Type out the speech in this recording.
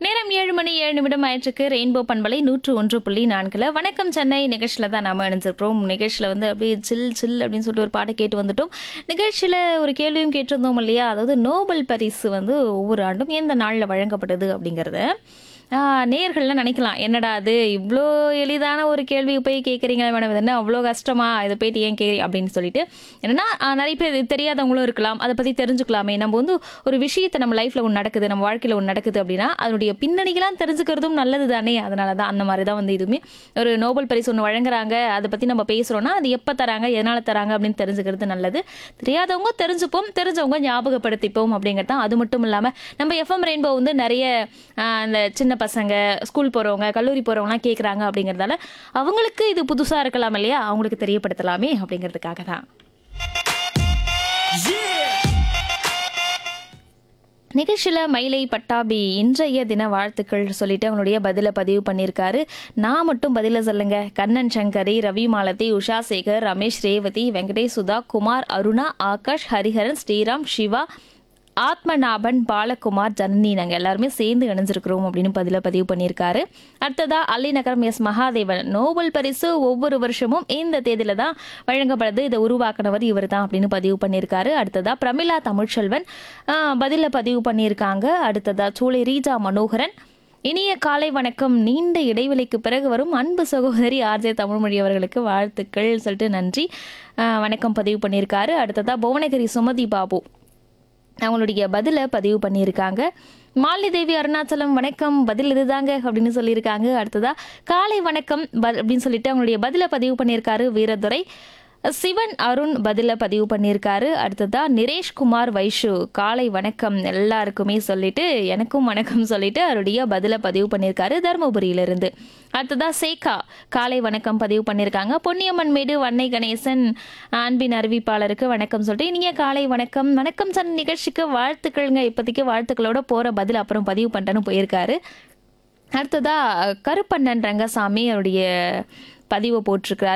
நேரம் ஏழு மணி ஏழு நிமிடம் ஆயிற்றுக்கு ரெயின்போ பண்பலை நூற்று ஒன்று புள்ளி நான்குல வணக்கம் சென்னை நிகழ்ச்சியில் தான் நாம இணைஞ்சிருக்கிறோம் நிகழ்ச்சியில் வந்து அப்படியே சில் சில் அப்படின்னு சொல்லிட்டு ஒரு பாட்டை கேட்டு வந்துட்டோம் நிகழ்ச்சியில் ஒரு கேள்வியும் கேட்டிருந்தோம் இல்லையா அதாவது நோபல் பரிசு வந்து ஒவ்வொரு ஆண்டும் எந்த நாளில் வழங்கப்படுது அப்படிங்கிறத நேர்கள்லாம் நினைக்கலாம் என்னடா அது இவ்வளோ எளிதான ஒரு கேள்வி போய் கேட்குறீங்களா மேடம் இது என்ன அவ்வளோ கஷ்டமா இதை போயிட்டு ஏன் கேட்குறீங்க அப்படின்னு சொல்லிட்டு என்னன்னா ஆஹ் நிறைய பேர் இது தெரியாதவங்களும் இருக்கலாம் அதை பற்றி தெரிஞ்சுக்கலாமே நம்ம வந்து ஒரு விஷயத்தை நம்ம லைஃப்பில் ஒன்று நடக்குது நம்ம வாழ்க்கையில் ஒன்று நடக்குது அப்படின்னா அதனுடைய பின்னணிகளாம் தெரிஞ்சுக்கிறதும் நல்லது தானே அதனால தான் அந்த மாதிரி தான் வந்து இதுவுமே ஒரு நோபல் பரிசு ஒன்று வழங்குறாங்க அதை பற்றி நம்ம பேசுகிறோன்னா அது எப்போ தராங்க எதனால் தராங்க அப்படின்னு தெரிஞ்சுக்கிறது நல்லது தெரியாதவங்க தெரிஞ்சுப்போம் தெரிஞ்சவங்க ஞாபகப்படுத்திப்போம் அப்படிங்கிறது தான் அது மட்டும் இல்லாமல் நம்ம எஃப்எம் ரெயின்போ வந்து நிறைய ஆஹ், அந்த சின்ன பசங்க ஸ்கூல் போகிறவங்க கல்லூரி போகிறவங்களாம் கேட்குறாங்க அப்படிங்கிறதால அவங்களுக்கு இது புதுசாக இருக்கலாம் இல்லையா அவங்களுக்கு தெரியப்படுத்தலாமே அப்படிங்கிறதுக்காக தான் நிகழ்ச்சியில் மயிலை பட்டாபி இன்றைய தின வாழ்த்துக்கள் சொல்லிட்டு அவங்களுடைய பதிலை பதிவு பண்ணியிருக்காரு நான் மட்டும் பதில சொல்லுங்க கண்ணன் சங்கரி ரவி மாலதி உஷா சேகர் ரமேஷ் ரேவதி வெங்கடேஷ் சுதா குமார் அருணா ஆகாஷ் ஹரிஹரன் ஸ்ரீராம் சிவா ஆத்மநாபன் பாலகுமார் ஜனனி நாங்கள் எல்லாருமே சேர்ந்து இணைஞ்சிருக்கிறோம் அப்படின்னு பதில பதிவு பண்ணியிருக்காரு அடுத்ததா அல்லிநகரம் எஸ் மகாதேவன் நோபல் பரிசு ஒவ்வொரு வருஷமும் இந்த தேதியில தான் வழங்கப்படுது இதை உருவாக்குனவர் இவர் தான் அப்படின்னு பதிவு பண்ணியிருக்காரு அடுத்ததா பிரமிளா தமிழ்ச்செல்வன் ஆஹ், பதில பதிவு பண்ணியிருக்காங்க அடுத்ததா சூளை ரீஜா மனோகரன் இனிய காலை வணக்கம் நீண்ட இடைவெளிக்கு பிறகு வரும் அன்பு சகோதரி ஆர்ஜே தமிழ்மொழி அவர்களுக்கு வாழ்த்துக்கள் சொல்லிட்டு நன்றி ஆஹ், வணக்கம் பதிவு பண்ணியிருக்காரு அடுத்ததா புவனகிரி சுமதி பாபு அவங்களுடைய பதிலை பதிவு பண்ணியிருக்காங்க மாலினி தேவி அருணாச்சலம் வணக்கம் பதில் இதுதாங்க அப்படின்னு சொல்லியிருக்காங்க அடுத்ததா காலை வணக்கம் ப- அப்படின்னு சொல்லிட்டு அவங்களுடைய பதிலை பதிவு பண்ணியிருக்காரு வீரதுரை சிவன் அருண் பதில பதிவு பண்ணியிருக்காரு அடுத்ததா நிரேஷ்குமார் வைஷு காலை வணக்கம் எல்லாருக்குமே சொல்லிட்டு எனக்கும் வணக்கம் சொல்லிட்டு அவருடைய பதில பதிவு பண்ணியிருக்காரு தருமபுரியிலிருந்து அடுத்ததா சேகா காலை வணக்கம் பதிவு பண்ணியிருக்காங்க பொன்னியம்மன் மேடு வன்னை கணேசன் அன்பின் அறிவிப்பாளருக்கு வணக்கம் சொல்லிட்டு இனிய காலை வணக்கம் வணக்கம் சன் நிகழ்ச்சிக்கு வாழ்த்துக்கள்ங்க இப்போதைக்கு வாழ்த்துக்களோட போற பதில் அப்புறம் பதிவு பண்ணிட்டேன்னு போயிருக்காரு அடுத்ததா கருப்பண்ணன் ரங்கசாமி அவருடைய பதிவை போட்டிருக்கிறாரு